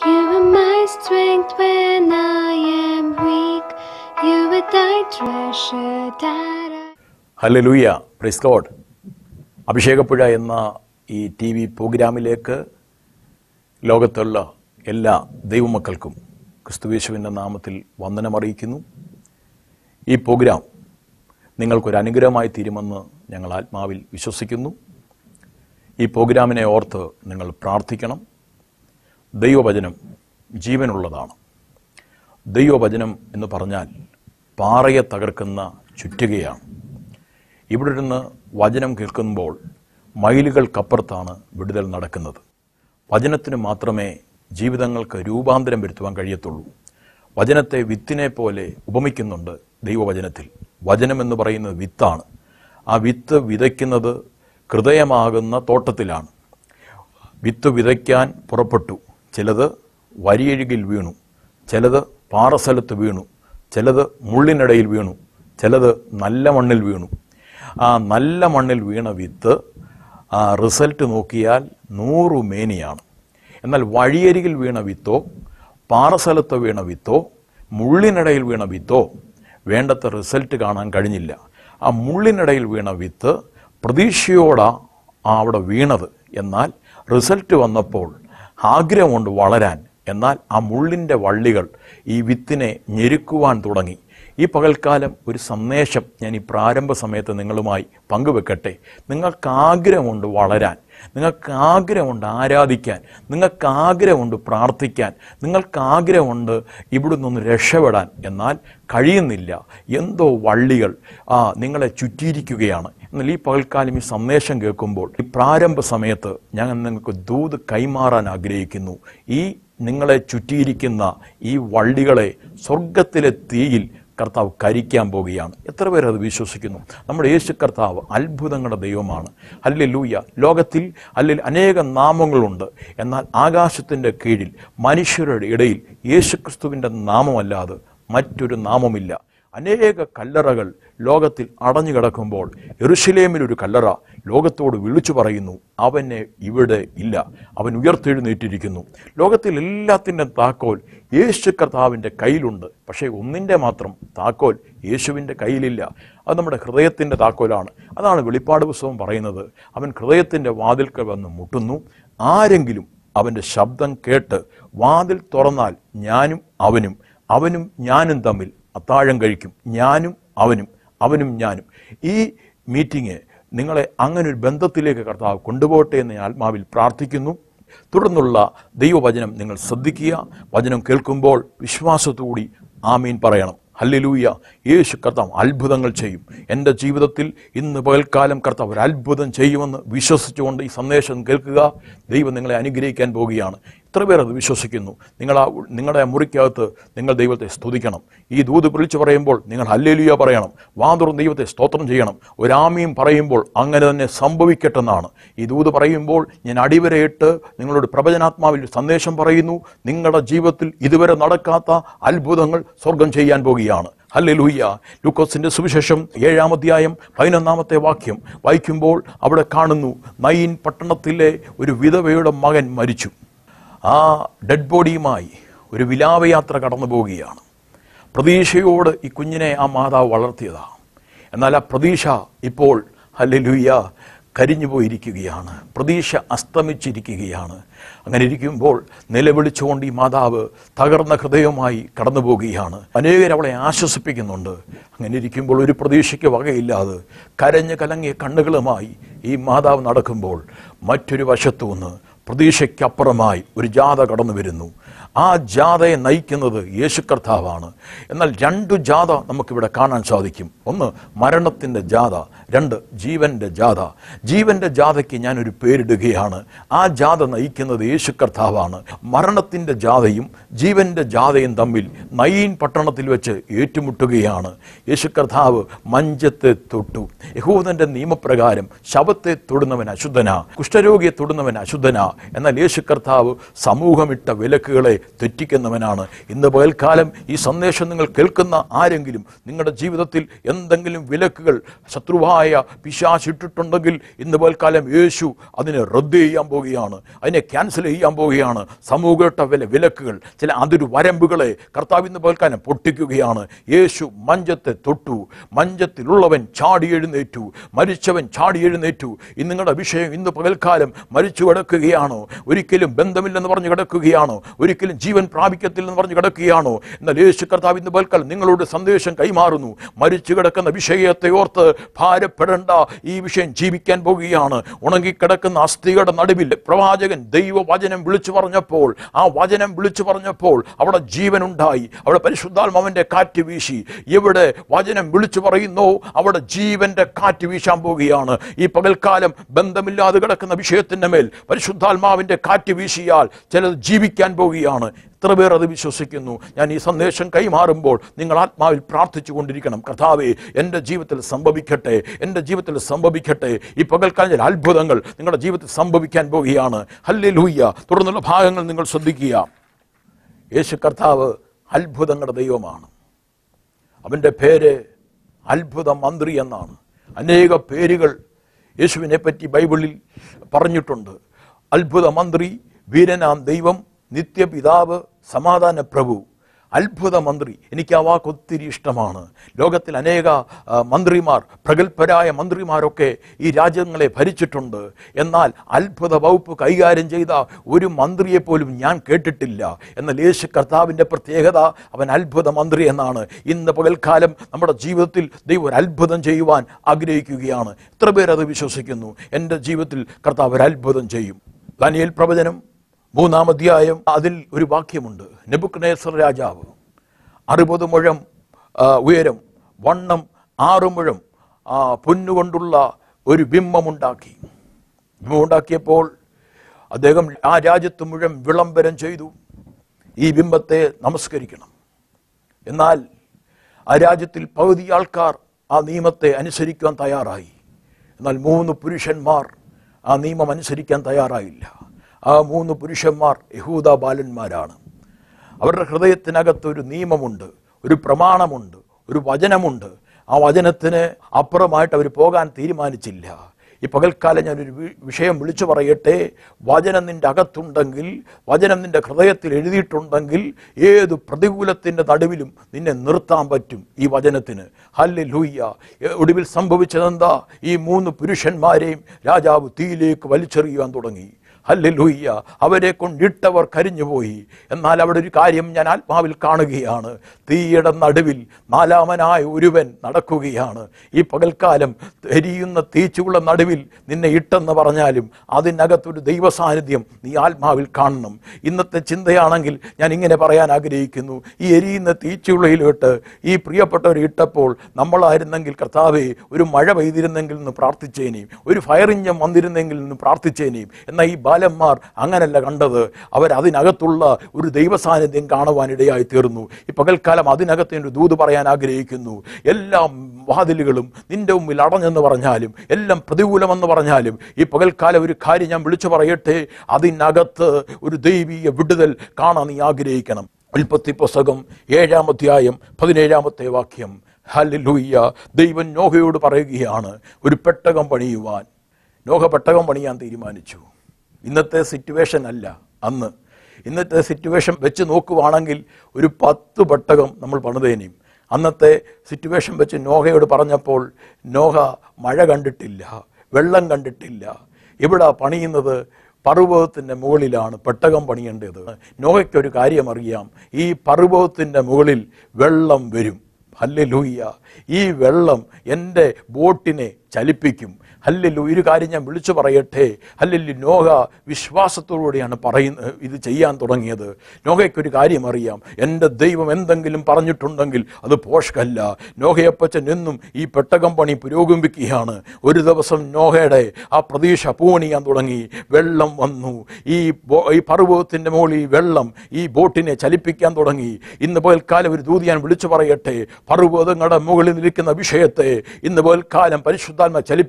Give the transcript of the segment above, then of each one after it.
You are my strength when I am weak. You are thy treasure that I. Hallelujah praise lord അഭിഷേകപ്പുഴ എന്ന ഈ T V പ്രോഗ്രാമിലേക്ക് ലോകത്തുള്ള എല്ലാ ദൈവമക്കൾക്കും ക്രിസ്തുവേശുവിൻ്റെ നാമത്തിൽ വന്ദനമറിയിക്കുന്നു ഈ പ്രോഗ്രാം നിങ്ങൾക്കൊരു അനുഗ്രഹമായി തീരുമെന്ന് ഞങ്ങൾ ആത്മാവിൽ വിശ്വസിക്കുന്നു ഈ പ്രോഗ്രാമിനെ ഓർത്ത് നിങ്ങൾ പ്രാർത്ഥിക്കണം ദൈവവചനം ജീവനുള്ളതാണ് ദൈവവചനം എന്ന് പറഞ്ഞാൽ പാറയെ തകർക്കുന്ന ചുറ്റുകയാണ് ഇവിടെ ഇരുന്ന് വചനം കേൾക്കുമ്പോൾ മൈലുകൾക്കപ്പുറത്താണ് വിടുതൽ നടക്കുന്നത് വചനത്തിന് മാത്രമേ ജീവിതങ്ങൾക്ക് രൂപാന്തരം വരുത്തുവാൻ കഴിയത്തുള്ളൂ വചനത്തെ വിത്തിനെ പോലെ ഉപമിക്കുന്നുണ്ട് ദൈവവചനത്തിൽ വചനം എന്ന് പറയുന്നത് വിത്താണ് ആ വിത്ത് വിതയ്ക്കുന്നത് ഹൃദയമാകുന്ന തോട്ടത്തിലാണ് വിത്ത് വിതയ്ക്കാൻ പുറപ്പെട്ടു ചിലത് വരിയഴുകിൽ വീണു ചിലത് പാറസ്ഥലത്ത് വീണു ചിലത് മുള്ളിനിടയിൽ വീണു ചിലത് നല്ല മണ്ണിൽ വീണു ആ നല്ല മണ്ണിൽ വീണ വിത്ത് ആ റിസൾട്ട് നോക്കിയാൽ നൂറു മേനിയാണ് എന്നാൽ വഴിയരികിൽ വീണ വിത്തോ പാറസ്ഥലത്ത് വീണ വിത്തോ മുള്ളിനിടയിൽ വീണ വിത്തോ വേണ്ടത്ര റിസൾട്ട് കാണാൻ കഴിഞ്ഞില്ല ആ മുള്ളിനിടയിൽ വീണ വിത്ത് പ്രതീക്ഷയോടാ ആ അവിടെ വീണത് എന്നാൽ റിസൾട്ട് വന്നപ്പോൾ ആഗ്രഹമുണ്ട് വളരാൻ എന്നാൽ ആ മുള്ളിൻ്റെ വള്ളികൾ ഈ വിത്തിനെ ഞെരുക്കുവാൻ തുടങ്ങി ഈ പകൽക്കാലം ഒരു സന്ദേശം ഞാൻ ഈ പ്രാരംഭ സമയത്ത് നിങ്ങളുമായി പങ്കുവെക്കട്ടെ നിങ്ങൾക്ക് ആഗ്രഹമുണ്ട് വളരാൻ നിങ്ങൾക്ക് ആഗ്രഹമുണ്ട് ആരാധിക്കാൻ നിങ്ങൾക്ക് ആഗ്രഹമുണ്ട് പ്രാർത്ഥിക്കാൻ നിങ്ങൾക്ക് ആഗ്രഹമുണ്ട് ഇവിടെ നിന്നൊന്ന് രക്ഷപ്പെടാൻ എന്നാൽ കഴിയുന്നില്ല എന്തോ വള്ളികൾ ആ നിങ്ങളെ ചുറ്റിയിരിക്കുകയാണ് എന്നാൽ ഈ പകൽക്കാലം ഈ സന്ദേശം കേൾക്കുമ്പോൾ ഈ പ്രാരംഭ സമയത്ത് ഞാൻ നിങ്ങൾക്ക് ദൂത് കൈമാറാൻ ആഗ്രഹിക്കുന്നു ഈ നിങ്ങളെ ചുറ്റിയിരിക്കുന്ന ഈ വള്ളികളെ സ്വർഗത്തിലെ തീയിൽ കർത്താവ് കരിക്കാൻ പോവുകയാണ് എത്ര പേർ അത് വിശ്വസിക്കുന്നു നമ്മുടെ യേശു കർത്താവ് അത്ഭുതങ്ങളുടെ ദൈവമാണ് അല്ലെ ലൂയ ലോകത്തിൽ അല്ലെങ്കിൽ അനേകം നാമങ്ങളുണ്ട് എന്നാൽ ആകാശത്തിൻ്റെ കീഴിൽ മനുഷ്യരുടെ ഇടയിൽ യേശു ക്രിസ്തുവിൻ്റെ നാമമല്ലാതെ മറ്റൊരു നാമമില്ല അനേക കല്ലറകൾ ലോകത്തിൽ അടഞ്ഞു കിടക്കുമ്പോൾ എറുഷലേമിൽ ഒരു കല്ലറ ലോകത്തോട് വിളിച്ചു പറയുന്നു അവനെ ഇവിടെ ഇല്ല അവൻ ഉയർത്തെഴുന്നേറ്റിരിക്കുന്നു ലോകത്തിൽ എല്ലാത്തിൻ്റെ താക്കോൽ യേശു കർത്താവിൻ്റെ കയ്യിലുണ്ട് പക്ഷേ ഒന്നിൻ്റെ മാത്രം താക്കോൽ യേശുവിൻ്റെ കയ്യിലില്ല അത് നമ്മുടെ ഹൃദയത്തിൻ്റെ താക്കോലാണ് അതാണ് വെളിപ്പാട് പുസ്തകം പറയുന്നത് അവൻ ഹൃദയത്തിൻ്റെ വാതിൽക്കൽ വന്ന് മുട്ടുന്നു ആരെങ്കിലും അവൻ്റെ ശബ്ദം കേട്ട് വാതിൽ തുറന്നാൽ ഞാനും അവനും അവനും ഞാനും തമ്മിൽ അത്താഴം കഴിക്കും ഞാനും അവനും അവനും ഞാനും ഈ മീറ്റിംഗ് നിങ്ങളെ അങ്ങനെ ഒരു ബന്ധത്തിലേക്ക് കർത്താവ് കൊണ്ടുപോകട്ടെ എന്ന് ഞാൻ ആത്മാവിൽ പ്രാർത്ഥിക്കുന്നു തുടർന്നുള്ള ദൈവവചനം നിങ്ങൾ ശ്രദ്ധിക്കുക വചനം കേൾക്കുമ്പോൾ വിശ്വാസത്തോടി ആമീൻ പറയണം ഹല്ലേലൂയ യേശു കർത്താവ് അത്ഭുതങ്ങൾ ചെയ്യും എൻ്റെ ജീവിതത്തിൽ ഇന്ന് പകൽക്കാലം കർത്താവ് ഒരു അത്ഭുതം ചെയ്യുമെന്ന് വിശ്വസിച്ചുകൊണ്ട് ഈ സന്ദേശം കേൾക്കുക ദൈവം നിങ്ങളെ അനുഗ്രഹിക്കാൻ പോവുകയാണ് എത്ര പേർ അത് വിശ്വസിക്കുന്നു നിങ്ങൾ ആ നിങ്ങളുടെ ആ മുറിക്കകത്ത് നിങ്ങൾ ദൈവത്തെ സ്തുതിക്കണം ഈ ദൂത് വിളിച്ചു പറയുമ്പോൾ നിങ്ങൾ ഹല്ലേലൂയ പറയണം വാതുറും ദൈവത്തെ സ്തോത്രം ചെയ്യണം ഒരാമിയും പറയുമ്പോൾ അങ്ങനെ തന്നെ സംഭവിക്കട്ടെന്നാണ് ഈ ദൂത് പറയുമ്പോൾ ഞാൻ അടിവരയിട്ട് നിങ്ങളോട് പ്രവചനാത്മാവിൽ ഒരു സന്ദേശം പറയുന്നു നിങ്ങളുടെ ജീവിതത്തിൽ ഇതുവരെ നടക്കാത്ത അത്ഭുതങ്ങൾ സ്വർഗം ചെയ്യാൻ പോകുകയാണ് ഹല്ലേലൂയ്യ ലൂക്കോസിന്റെ സുവിശേഷം ഏഴാം അധ്യായം പതിനൊന്നാമത്തെ വാക്യം വായിക്കുമ്പോൾ അവിടെ കാണുന്നു നയിൻ പട്ടണത്തിലെ ഒരു വിധവയുടെ മകൻ മരിച്ചു ആ ഡെഡ് ബോഡിയുമായി ഒരു വിലാപയാത്ര കടന്നു പോവുകയാണ് പ്രതീക്ഷയോട് ഈ കുഞ്ഞിനെ ആ മാതാവ് വളർത്തിയതാണ് എന്നാൽ ആ പ്രതീക്ഷ ഇപ്പോൾ ഹല്ലേലൂയ്യ കരിഞ്ഞു പോയിരിക്കുകയാണ് പ്രതീക്ഷ അസ്തമിച്ചിരിക്കുകയാണ് അങ്ങനെ ഇരിക്കുമ്പോൾ നിലവിളിച്ചുകൊണ്ട് ഈ മാതാവ് തകർന്ന ഹൃദയവുമായി കടന്നു പോവുകയാണ് അനേകർ അവളെ ആശ്വസിപ്പിക്കുന്നുണ്ട് അങ്ങനെ ഇരിക്കുമ്പോൾ ഒരു പ്രതീക്ഷയ്ക്ക് വകയില്ലാതെ കരഞ്ഞ് കലങ്ങിയ കണ്ണുകളുമായി ഈ മാതാവ് നടക്കുമ്പോൾ മറ്റൊരു വശത്തു നിന്ന് പ്രതീക്ഷയ്ക്കപ്പുറമായി ഒരു ജാഥ കടന്നു വരുന്നു ആ ജാഥയെ നയിക്കുന്നത് യേശു കർത്താവാണ് എന്നാൽ രണ്ടു ജാഥ നമുക്കിവിടെ കാണാൻ സാധിക്കും ഒന്ന് മരണത്തിൻ്റെ ജാഥ രണ്ട് ജീവന്റെ ജാഥ ജീവന്റെ ജാഥയ്ക്ക് ഞാനൊരു പേരിടുകയാണ് ആ ജാഥ നയിക്കുന്നത് യേശു കർത്താവാണ് മരണത്തിൻ്റെ ജാഥയും ജീവന്റെ ജാഥയും തമ്മിൽ നയീൻ പട്ടണത്തിൽ വെച്ച് ഏറ്റുമുട്ടുകയാണ് യേശു കർത്താവ് മഞ്ചത്തെ തൊട്ടു യഹൂദന്റെ നിയമപ്രകാരം ശവത്തെ തൊടുന്നവൻ അശുദ്ധന കുഷ്ഠരോഗിയെ തൊടുന്നവൻ അശുദ്ധന എന്നാൽ യേശു കർത്താവ് സമൂഹമിട്ട വിലക്കുകളെ തെറ്റിക്കുന്നവനാണ് ഇന്ന് പകൽക്കാലം ഈ സന്ദേശം നിങ്ങൾ കേൾക്കുന്ന ആരെങ്കിലും നിങ്ങളുടെ ജീവിതത്തിൽ എന്തെങ്കിലും വിലക്കുകൾ ശത്രുവായ പിശാചിട്ടിട്ടുണ്ടെങ്കിൽ ഇന്ന് പകൽക്കാലം യേശു അതിനെ റദ്ദ് ചെയ്യാൻ പോവുകയാണ് അതിനെ ക്യാൻസൽ ചെയ്യാൻ പോവുകയാണ് സമൂഹട്ട വില വിലക്കുകൾ ചില അതിരു വരമ്പുകളെ കർത്താവ് ഇന്ന് പകൽക്കാലം പൊട്ടിക്കുകയാണ് യേശു മഞ്ചത്തെ തൊട്ടു മഞ്ചത്തിലുള്ളവൻ ചാടി എഴുന്നേറ്റു മരിച്ചവൻ ചാടി എഴുന്നേറ്റു ഇന്ന് നിങ്ങളുടെ വിഷയം ഇന്ന് പകൽക്കാലം മരിച്ചു കിടക്കുകയാണോ ഒരിക്കലും ബന്ധമില്ലെന്ന് പറഞ്ഞ് കിടക്കുകയാണോ ഒരിക്കലും ജീവൻ പ്രാപിക്കത്തില്ലെന്ന് പറഞ്ഞ് കിടക്കുകയാണോ എന്നാൽ യേശു കർത്താവ് ഇന്ന് പകൽക്കാലം നിങ്ങളോട് സന്ദേശം കൈമാറുന്നു മരിച്ചു കിടക്കുന്ന വിഷയത്തെ ഓർത്ത് ഭാരപ്പെടേണ്ട ഈ വിഷയം ജീവിക്കാൻ പോകുകയാണ് ഉണങ്ങിക്കിടക്കുന്ന അസ്ഥികളുടെ നടുവിൽ പ്രവാചകൻ ദൈവവചനം വിളിച്ചു പറഞ്ഞപ്പോൾ ആ വചനം വിളിച്ചു പറഞ്ഞപ്പോൾ അവിടെ ജീവനുണ്ടായി അവിടെ പരിശുദ്ധാത്മാവിന്റെ കാറ്റ് വീശി എവിടെ വചനം വിളിച്ചു പറയുന്നോ അവിടെ ജീവന്റെ കാറ്റ് വീശാൻ പോവുകയാണ് ഈ പകൽക്കാലം ബന്ധമില്ലാതെ കിടക്കുന്ന വിഷയത്തിന്റെ മേൽ പരിശുദ്ധാത്മാവിന്റെ കാറ്റ് വീശിയാൽ ചിലത് ജീവിക്കാൻ പോവുകയാണ് എത്ര പേർ അത് വിശ്വസിക്കുന്നു ഞാൻ ഈ സന്ദേശം കൈമാറുമ്പോൾ നിങ്ങൾ ആത്മാവിൽ പ്രാർത്ഥിച്ചു കൊണ്ടിരിക്കണം കർത്താവേ എൻ്റെ ജീവിതത്തിൽ സംഭവിക്കട്ടെ എൻ്റെ ജീവിതത്തിൽ സംഭവിക്കട്ടെ ഈ പകൽക്കാലം ചില അത്ഭുതങ്ങൾ നിങ്ങളുടെ ജീവിതത്തിൽ സംഭവിക്കാൻ പോവുകയാണ് ഹല്ലേ ലൂയ്യ തുടർന്നുള്ള ഭാഗങ്ങൾ നിങ്ങൾ ശ്രദ്ധിക്കുക യേശു കർത്താവ് അത്ഭുതങ്ങളുടെ ദൈവമാണ് അവൻ്റെ പേര് അത്ഭുത മന്ത്രി എന്നാണ് അനേക പേരുകൾ യേശുവിനെ പറ്റി ബൈബിളിൽ പറഞ്ഞിട്ടുണ്ട് അത്ഭുത മന്ത്രി വീരനാം ദൈവം നിത്യപിതാവ് സമാധാന പ്രഭു അത്ഭുത മന്ത്രി എനിക്ക് ആ വാക്ക് ഒത്തിരി ഇഷ്ടമാണ് ലോകത്തിൽ അനേക ആ, മന്ത്രിമാർ പ്രഗത്ഭരായ മന്ത്രിമാരൊക്കെ ഈ രാജ്യങ്ങളെ ഭരിച്ചിട്ടുണ്ട് എന്നാൽ അത്ഭുത വകുപ്പ് കൈകാര്യം ചെയ്ത ഒരു മന്ത്രിയെ പോലും ഞാൻ കേട്ടിട്ടില്ല എന്നാൽ യേശു കർത്താവിൻ്റെ പ്രത്യേകത അവൻ അത്ഭുത മന്ത്രി എന്നാണ് ഇന്ന് പകൽക്കാലം നമ്മുടെ ജീവിതത്തിൽ ദൈവം ഒരു അത്ഭുതം ചെയ്യുവാൻ ആഗ്രഹിക്കുകയാണ് എത്ര പേർ അത് വിശ്വസിക്കുന്നു എൻ്റെ ജീവിതത്തിൽ കർത്താവ് ഒരു അത്ഭുതം ചെയ്യും ദാനിയേൽ പ്രവചനം മൂന്നാം അധ്യായം അതിൽ ഒരു വാക്യമുണ്ട് നെബുക്കനേസർ രാജാവ് അറുപത് മുഴം ആ, ഉയരം വണ്ണം ആറ് മുഴം ആ, പൊന്നുകൊണ്ടുള്ള ഒരു ബിംബമുണ്ടാക്കി ബിംബമുണ്ടാക്കിയപ്പോൾ അദ്ദേഹം ആ രാജ്യത്ത് മുഴുവൻ വിളംബരം ചെയ്തു ഈ ബിംബത്തെ നമസ്കരിക്കണം എന്നാൽ ആ രാജ്യത്തിൽ പകുതി ആൾക്കാർ ആ നിയമത്തെ അനുസരിക്കാൻ തയ്യാറായി എന്നാൽ മൂന്ന് പുരുഷന്മാർ ആ നിയമം അനുസരിക്കാൻ തയ്യാറായില്ല ആ മൂന്ന് പുരുഷന്മാർ യഹൂദ ബാലന്മാരാണ് അവരുടെ ഹൃദയത്തിനകത്ത് ഒരു നിയമമുണ്ട് ഒരു പ്രമാണമുണ്ട് ഒരു വചനമുണ്ട് ആ വചനത്തിന് അപ്പുറമായിട്ട് അവർ പോകാൻ തീരുമാനിച്ചില്ല ഈ പകൽക്കാലം ഞാനൊരു വി- വിഷയം വിളിച്ചു പറയട്ടെ വചനം നിന്റെ അകത്തുണ്ടെങ്കിൽ വചനം നിന്റെ ഹൃദയത്തിൽ എഴുതിയിട്ടുണ്ടെങ്കിൽ ഏത് പ്രതികൂലത്തിൻ്റെ നടുവിലും നിന്നെ നിർത്താൻ പറ്റും ഈ വചനത്തിന് ഹല്ലെ ലൂയ്യ ഒടുവിൽ സംഭവിച്ചതെന്താ ഈ മൂന്ന് പുരുഷന്മാരെയും രാജാവ് തീയിലേക്ക് വലിച്ചെറിയുവാൻ തുടങ്ങി ഹല്ലേലൂയ്യ അവരെ കൊണ്ടിട്ടവർ കരിഞ്ഞുപോയി എന്നാൽ അവിടെ ഒരു കാര്യം ഞാൻ ആത്മാവിൽ കാണുകയാണ് തീയുടെ നടുവിൽ നാലാമനായ ഒരുവൻ നടക്കുകയാണ് ഈ പകൽക്കാലം എരിയുന്ന തീച്ചുള്ള നടുവിൽ നിന്നെ ഇട്ടെന്ന് പറഞ്ഞാലും അതിനകത്തൊരു ദൈവ സാന്നിധ്യം നീ ആത്മാവിൽ കാണണം ഇന്നത്തെ ചിന്തയാണെങ്കിൽ ഞാൻ ഇങ്ങനെ പറയാൻ ആഗ്രഹിക്കുന്നു ഈ എരിയുന്ന തീച്ചുള്ളയിലോട്ട് ഈ പ്രിയപ്പെട്ടവർ ഇട്ടപ്പോൾ നമ്മളായിരുന്നെങ്കിൽ കർത്താവെ ഒരു മഴ പെയ്തിരുന്നെങ്കിൽ എന്ന് പ്രാർത്ഥിച്ചേനെയും ഒരു ഫയർ ഇഞ്ചം വന്നിരുന്നെങ്കിൽ എന്ന് പ്രാർത്ഥിച്ചേനെയും എന്നാൽ ഈ ബാലന്മാർ അങ്ങനല്ല കണ്ടത് അവർ അതിനകത്തുള്ള ഒരു ദൈവ സാന്നിധ്യം കാണുവാനിടയായി തീർന്നു ഈ പകൽക്കാലം അതിനകത്ത് ഒരു ദൂത് പറയാൻ ആഗ്രഹിക്കുന്നു എല്ലാ വാതിലുകളും നിന്റെ മുമ്പിൽ അടഞ്ഞെന്ന് പറഞ്ഞാലും എല്ലാം പ്രതികൂലമെന്ന് പറഞ്ഞാലും ഈ പകൽക്കാലം ഒരു കാര്യം ഞാൻ വിളിച്ചു പറയട്ടെ അതിനകത്ത് ഒരു ദൈവീയ വിടുതൽ കാണാൻ നീ ആഗ്രഹിക്കണം ഉൽപ്പത്തി പുസ്തകം ഏഴാം അധ്യായം പതിനേഴാമത്തെ വാക്യം ഹല്ലേലൂയ്യ ദൈവൻ നോഹയോട് പറയുകയാണ് ഒരു പെട്ടകം പണിയുവാൻ നോഹ പെട്ടകം പണിയാൻ തീരുമാനിച്ചു ഇന്നത്തെ സിറ്റുവേഷൻ അല്ല അന്ന് ഇന്നത്തെ സിറ്റുവേഷൻ വെച്ച് നോക്കുവാണെങ്കിൽ ഒരു പത്ത് പെട്ടകം നമ്മൾ പണിതേനെയും അന്നത്തെ സിറ്റുവേഷൻ വെച്ച് നോഹയോട് പറഞ്ഞപ്പോൾ നോഹ മഴ കണ്ടിട്ടില്ല വെള്ളം കണ്ടിട്ടില്ല ഇവിടെ പണിയുന്നത് പർവ്വതത്തിൻ്റെ മുകളിലാണ് പെട്ടകം പണിയേണ്ടത് നോഹയ്ക്കൊരു കാര്യം അറിയാം ഈ പർവ്വതത്തിൻ്റെ മുകളിൽ വെള്ളം വരും ഹല്ലേലൂയ്യ ഈ വെള്ളം എൻ്റെ ബോട്ടിനെ ചലിപ്പിക്കും ഹല്ലല്ലു ഒരു കാര്യം ഞാൻ വിളിച്ചു പറയട്ടെ ഹല്ലല്ലു നോഹ വിശ്വാസത്തോടുകൂടിയാണ് പറയുന്നത് ഇത് ചെയ്യാൻ തുടങ്ങിയത് നോഹയ്ക്കൊരു കാര്യം അറിയാം എൻ്റെ ദൈവം എന്തെങ്കിലും പറഞ്ഞിട്ടുണ്ടെങ്കിൽ അത് പോഷ്കല്ല നോഹയപ്പച്ചൻ എന്നും ഈ പെട്ടകം പണി പുരോഗമിക്കുകയാണ് ഒരു ദിവസം നോഹയുടെ ആ പ്രതീക്ഷ പൂണിയാൻ തുടങ്ങി വെള്ളം വന്നു ഈ ബോ- ഈ പർവ്വതത്തിൻ്റെ മുകളിൽ ഈ വെള്ളം ഈ ബോട്ടിനെ ചലിപ്പിക്കാൻ തുടങ്ങി ഇന്ന് പകൽക്കാലം ഒരു ദൂതി ഞാൻ വിളിച്ചു പറയട്ടെ പർവ്വതങ്ങളുടെ മുകളിൽ നിൽക്കുന്ന വിഷയത്തെ ഇന്ന് പകൽക്കാലം പരിശുദ്ധാത്മ ചലിപ്പിക്കാൻ പോകുക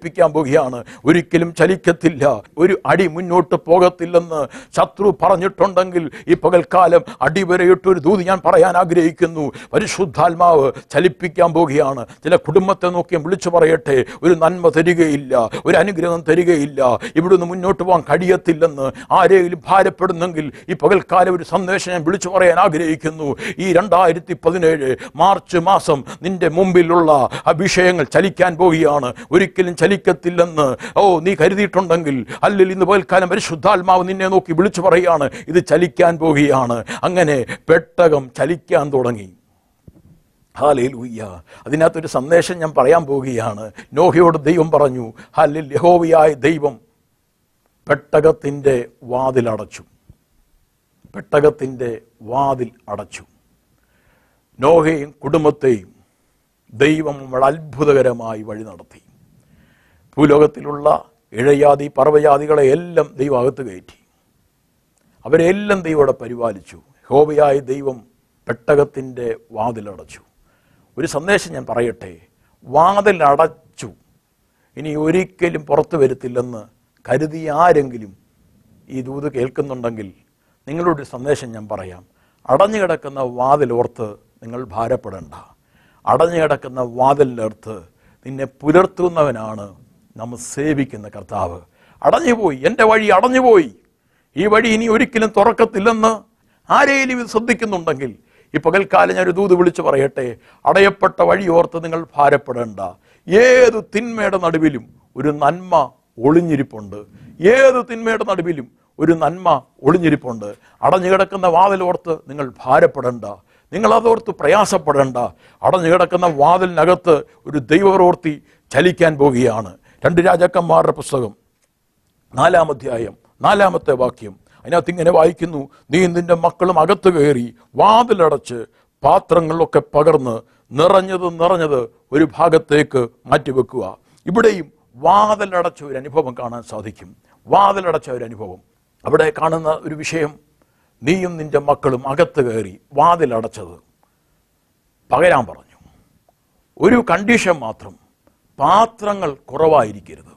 പോവുകയാണ് ഒരിക്കലും ചലിക്കത്തില്ല ഒരു അടി മുന്നോട്ട് പോകത്തില്ലെന്ന് ശത്രു പറഞ്ഞിട്ടുണ്ടെങ്കിൽ ഈ പകൽക്കാലം അടിവരയിട്ട് ഒരു ദൂത് ഞാൻ പറയാൻ ആഗ്രഹിക്കുന്നു പരിശുദ്ധാത്മാവ് ചലിപ്പിക്കാൻ പോവുകയാണ് ചില കുടുംബത്തെ നോക്കി വിളിച്ചു പറയട്ടെ ഒരു നന്മ തരികയില്ല ഒരു അനുഗ്രഹം തരികയില്ല ഇവിടുന്ന് മുന്നോട്ട് പോകാൻ കഴിയത്തില്ലെന്ന് ആരെങ്കിലും ഭാരപ്പെടുന്നെങ്കിൽ ഈ പകൽക്കാലം ഒരു സന്ദേശം ഞാൻ വിളിച്ചു പറയാൻ ആഗ്രഹിക്കുന്നു ഈ രണ്ടായിരത്തി പതിനേഴ് മാർച്ച് മാസം നിന്റെ മുമ്പിലുള്ള ആ വിഷയങ്ങൾ ചലിക്കാൻ പോവുകയാണ് ഒരിക്കലും ചലിക്കത്തില്ലെന്ന് ഓ നീ കരുതിയിട്ടുണ്ടെങ്കിൽ അല്ലെങ്കിൽ ഇന്ന് പകൽക്കാലം പരിശുദ്ധാത്മാവ് നിന്നെ നോക്കി വിളിച്ചു പറയുകയാണ് ഇത് ചലിക്കാൻ പോവുകയാണ് അങ്ങനെ പെട്ടകം ചലിക്കാൻ തുടങ്ങി ഹാലേലൂയ്യ അതിനകത്തൊരു സന്ദേശം ഞാൻ പറയാൻ പോവുകയാണ് നോഹയോട് ദൈവം പറഞ്ഞു ഹാലിൽ യഹോവയായ ദൈവം പെട്ടകത്തിൻ്റെ വാതിലടച്ചു പെട്ടകത്തിൻ്റെ വാതിൽ അടച്ചു നോഹയും കുടുംബത്തെയും ദൈവം വളരെ അത്ഭുതകരമായി വഴി നടത്തി ഭൂലോകത്തിലുള്ള ഇഴയാതി പർവ്വജാതികളെ എല്ലാം ദൈവം അകത്ത് കയറ്റി അവരെല്ലാം ദൈവം അവിടെ പരിപാലിച്ചു ഹോബയായ ദൈവം പെട്ടകത്തിൻ്റെ വാതിലടച്ചു ഒരു സന്ദേശം ഞാൻ പറയട്ടെ വാതിലടച്ചു ഇനി ഒരിക്കലും പുറത്തു വരുത്തില്ലെന്ന് കരുതി ആരെങ്കിലും ഈ ദൂത് കേൾക്കുന്നുണ്ടെങ്കിൽ നിങ്ങളോട് ഒരു സന്ദേശം ഞാൻ പറയാം അടഞ്ഞു കിടക്കുന്ന വാതിലോർത്ത് നിങ്ങൾ ഭാരപ്പെടേണ്ട അടഞ്ഞു കിടക്കുന്ന വാതിലിനടുത്ത് നിന്നെ പുലർത്തുന്നവനാണ് നമ്മൾ സേവിക്കുന്ന കർത്താവ് അടഞ്ഞുപോയി എൻ്റെ വഴി അടഞ്ഞുപോയി ഈ വഴി ഇനി ഒരിക്കലും തുറക്കത്തില്ലെന്ന് ആരെയും ഇത് ശ്രദ്ധിക്കുന്നുണ്ടെങ്കിൽ ഈ പകൽക്കാലം ഞാൻ ഒരു ദൂത് വിളിച്ചു പറയട്ടെ അടയപ്പെട്ട വഴി ഓർത്ത് നിങ്ങൾ ഭാരപ്പെടേണ്ട ഏത് തിന്മയുടെ നടുവിലും ഒരു നന്മ ഒളിഞ്ഞിരിപ്പുണ്ട് ഏത് തിന്മയുടെ നടുവിലും ഒരു നന്മ ഒളിഞ്ഞിരിപ്പുണ്ട് അടഞ്ഞു കിടക്കുന്ന വാതിലോർത്ത് നിങ്ങൾ ഭാരപ്പെടേണ്ട നിങ്ങൾ അതോർത്ത് പ്രയാസപ്പെടേണ്ട അടഞ്ഞു കിടക്കുന്ന വാതിലിനകത്ത് ഒരു ദൈവപ്രവൃത്തി ചലിക്കാൻ പോവുകയാണ് രണ്ട് രാജാക്കന്മാരുടെ പുസ്തകം നാലാം അധ്യായം നാലാമത്തെ വാക്യം അതിനകത്ത് ഇങ്ങനെ വായിക്കുന്നു നീ നിന്റെ മക്കളും അകത്ത് കയറി വാതിലടച്ച് പാത്രങ്ങളിലൊക്കെ പകർന്ന് നിറഞ്ഞത് നിറഞ്ഞത് ഒരു ഭാഗത്തേക്ക് മാറ്റിവെക്കുക ഇവിടെയും വാതിലടച്ച ഒരു അനുഭവം കാണാൻ സാധിക്കും വാതിലടച്ച ഒരു അനുഭവം അവിടെ കാണുന്ന ഒരു വിഷയം നീയും നിന്റെ മക്കളും അകത്ത് കയറി വാതിലടച്ചത് പകരാൻ പറഞ്ഞു ഒരു കണ്ടീഷൻ മാത്രം പാത്രങ്ങൾ കുറവായിരിക്കരുത്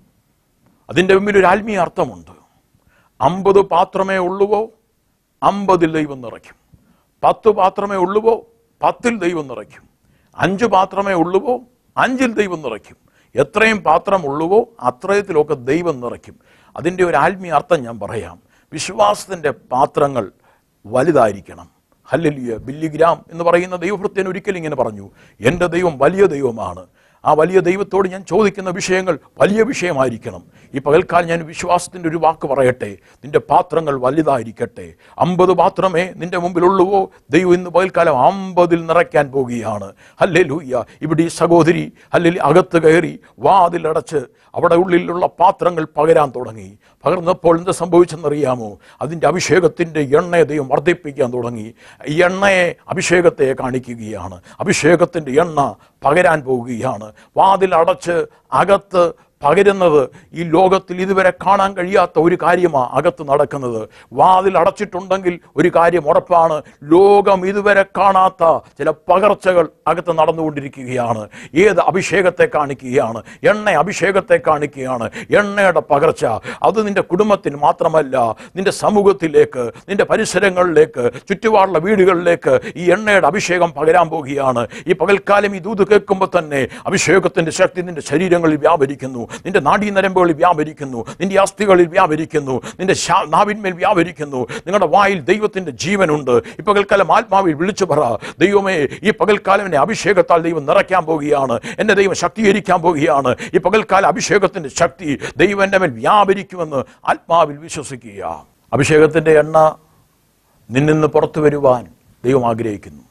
അതിൻ്റെ മുമ്പിൽ ഒരു ആത്മീയ അർത്ഥമുണ്ട് അമ്പത് പാത്രമേ ഉള്ളുവോ അമ്പതിൽ ദൈവം നിറയ്ക്കും പത്ത് പാത്രമേ ഉള്ളുവോ പത്തിൽ ദൈവം നിറയ്ക്കും അഞ്ച് പാത്രമേ ഉള്ളുവോ അഞ്ചിൽ ദൈവം നിറയ്ക്കും എത്രയും പാത്രം ഉള്ളുവോ അത്രയത്തിലൊക്കെ ദൈവം നിറയ്ക്കും അതിൻ്റെ ഒരു ആത്മീയ അർത്ഥം ഞാൻ പറയാം വിശ്വാസത്തിൻ്റെ പാത്രങ്ങൾ വലുതായിരിക്കണം ഹല്ലലിയ ബില്ലിഗ്രാം എന്ന് പറയുന്ന ദൈവഭൃത്യൻ ഒരിക്കലും ഇങ്ങനെ പറഞ്ഞു എൻ്റെ ദൈവം വലിയ ദൈവമാണ് ആ വലിയ ദൈവത്തോട് ഞാൻ ചോദിക്കുന്ന വിഷയങ്ങൾ വലിയ വിഷയമായിരിക്കണം ഈ പകൽക്കാലം ഞാൻ വിശ്വാസത്തിൻ്റെ ഒരു വാക്ക് പറയട്ടെ നിന്റെ പാത്രങ്ങൾ വലുതായിരിക്കട്ടെ അമ്പത് പാത്രമേ നിന്റെ മുമ്പിലുള്ളുവോ ദൈവം ഇന്ന് പകൽക്കാലം അമ്പതിൽ നിറയ്ക്കാൻ പോകുകയാണ് ഹല്ലേ ലൂയ്യ ഇവിടെ ഈ സഹോദരി അല്ലെങ്കിൽ അകത്ത് കയറി വാതിലടച്ച് അവിടെ ഉള്ളിലുള്ള പാത്രങ്ങൾ പകരാൻ തുടങ്ങി പകർന്നപ്പോൾ എന്ത് സംഭവിച്ചെന്നറിയാമോ അതിൻ്റെ അഭിഷേകത്തിൻ്റെ എണ്ണയെ ദൈവം വർദ്ധിപ്പിക്കാൻ തുടങ്ങി ഈ എണ്ണയെ അഭിഷേകത്തെ കാണിക്കുകയാണ് അഭിഷേകത്തിൻ്റെ എണ്ണ പകരാൻ പോവുകയാണ് വാതിൽ അടച്ച് അകത്ത് പകരുന്നത് ഈ ലോകത്തിൽ ഇതുവരെ കാണാൻ കഴിയാത്ത ഒരു കാര്യമാണ് അകത്ത് നടക്കുന്നത് വാതിൽ അടച്ചിട്ടുണ്ടെങ്കിൽ ഒരു കാര്യം ഉറപ്പാണ് ലോകം ഇതുവരെ കാണാത്ത ചില പകർച്ചകൾ അകത്ത് നടന്നുകൊണ്ടിരിക്കുകയാണ് ഏത് അഭിഷേകത്തെ കാണിക്കുകയാണ് എണ്ണ അഭിഷേകത്തെ കാണിക്കുകയാണ് എണ്ണയുടെ പകർച്ച അത് നിന്റെ കുടുംബത്തിന് മാത്രമല്ല നിന്റെ സമൂഹത്തിലേക്ക് നിന്റെ പരിസരങ്ങളിലേക്ക് ചുറ്റുപാടുള്ള വീടുകളിലേക്ക് ഈ എണ്ണയുടെ അഭിഷേകം പകരാൻ പോകുകയാണ് ഈ പകൽക്കാലം ഈ ദൂത് കേൾക്കുമ്പോൾ തന്നെ അഭിഷേകത്തിന്റെ ശക്തി നിന്റെ ശരീരങ്ങളിൽ വ്യാപരിക്കുന്നു നിന്റെ നാഡീനരമ്പുകളിൽ വ്യാപരിക്കുന്നു നിന്റെ അസ്ഥികളിൽ വ്യാപരിക്കുന്നു നിന്റെ ശാ- നാവിന്മേൽ വ്യാപരിക്കുന്നു നിങ്ങളുടെ വായിൽ ദൈവത്തിന്റെ ജീവനുണ്ട് ഈ പകൽക്കാലം ആത്മാവിൽ വിളിച്ചു പറ ദൈവമേ ഈ പകൽക്കാലം എന്നെ അഭിഷേകത്താൽ ദൈവം നിറയ്ക്കാൻ പോവുകയാണ് എന്നെ ദൈവം ശക്തീകരിക്കാൻ പോവുകയാണ് ഈ പകൽക്കാല അഭിഷേകത്തിന്റെ ശക്തി ദൈവം എൻ്റെ മേൽ വ്യാപരിക്കുമെന്ന് ആത്മാവിൽ വിശ്വസിക്കുക അഭിഷേകത്തിന്റെ എണ്ണ നിന്നിന്ന് പുറത്തു വരുവാൻ ദൈവം ആഗ്രഹിക്കുന്നു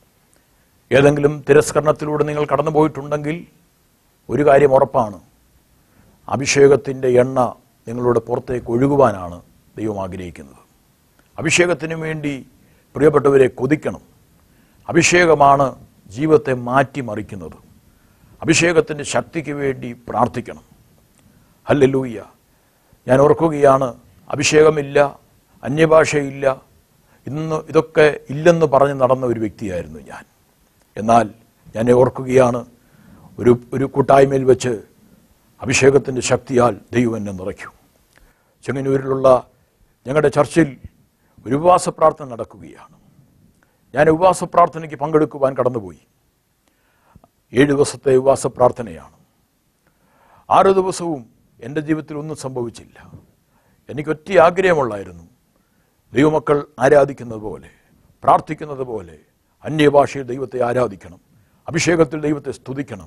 ഏതെങ്കിലും തിരസ്കരണത്തിലൂടെ നിങ്ങൾ കടന്നു പോയിട്ടുണ്ടെങ്കിൽ ഒരു കാര്യം ഉറപ്പാണ് അഭിഷേകത്തിൻ്റെ എണ്ണ നിങ്ങളുടെ പുറത്തേക്ക് ഒഴുകുവാനാണ് ദൈവം ആഗ്രഹിക്കുന്നത് അഭിഷേകത്തിന് വേണ്ടി പ്രിയപ്പെട്ടവരെ കൊതിക്കണം അഭിഷേകമാണ് ജീവിതത്തെ മാറ്റിമറിക്കുന്നത് അഭിഷേകത്തിൻ്റെ ശക്തിക്ക് വേണ്ടി പ്രാർത്ഥിക്കണം ഹല്ലലൂയ്യ ഞാൻ ഓർക്കുകയാണ് അഭിഷേകമില്ല അന്യഭാഷയില്ല ഇന്ന് ഇതൊക്കെ ഇല്ലെന്ന് പറഞ്ഞ് നടന്ന ഒരു വ്യക്തിയായിരുന്നു ഞാൻ എന്നാൽ ഞാൻ ഓർക്കുകയാണ് ഒരു ഒരു കൂട്ടായ്മയിൽ വെച്ച് അഭിഷേകത്തിൻ്റെ ശക്തിയാൽ ദൈവം എന്നെ നിറയ്ക്കും ചെങ്ങന്നൂരിലുള്ള ഞങ്ങളുടെ ചർച്ചിൽ ഒരു ഉപവാസ പ്രാർത്ഥന നടക്കുകയാണ് ഞാൻ ഉപവാസ പ്രാർത്ഥനയ്ക്ക് പങ്കെടുക്കുവാൻ കടന്നുപോയി ഏഴ് ദിവസത്തെ ഉപവാസ പ്രാർത്ഥനയാണ് ആറ് ദിവസവും എൻ്റെ ജീവിതത്തിൽ ഒന്നും സംഭവിച്ചില്ല എനിക്കൊറ്റ ആഗ്രഹമുള്ളായിരുന്നു ദൈവമക്കൾ ആരാധിക്കുന്നത് പോലെ പ്രാർത്ഥിക്കുന്നത് പോലെ അന്യഭാഷയിൽ ദൈവത്തെ ആരാധിക്കണം അഭിഷേകത്തിൽ ദൈവത്തെ സ്തുതിക്കണം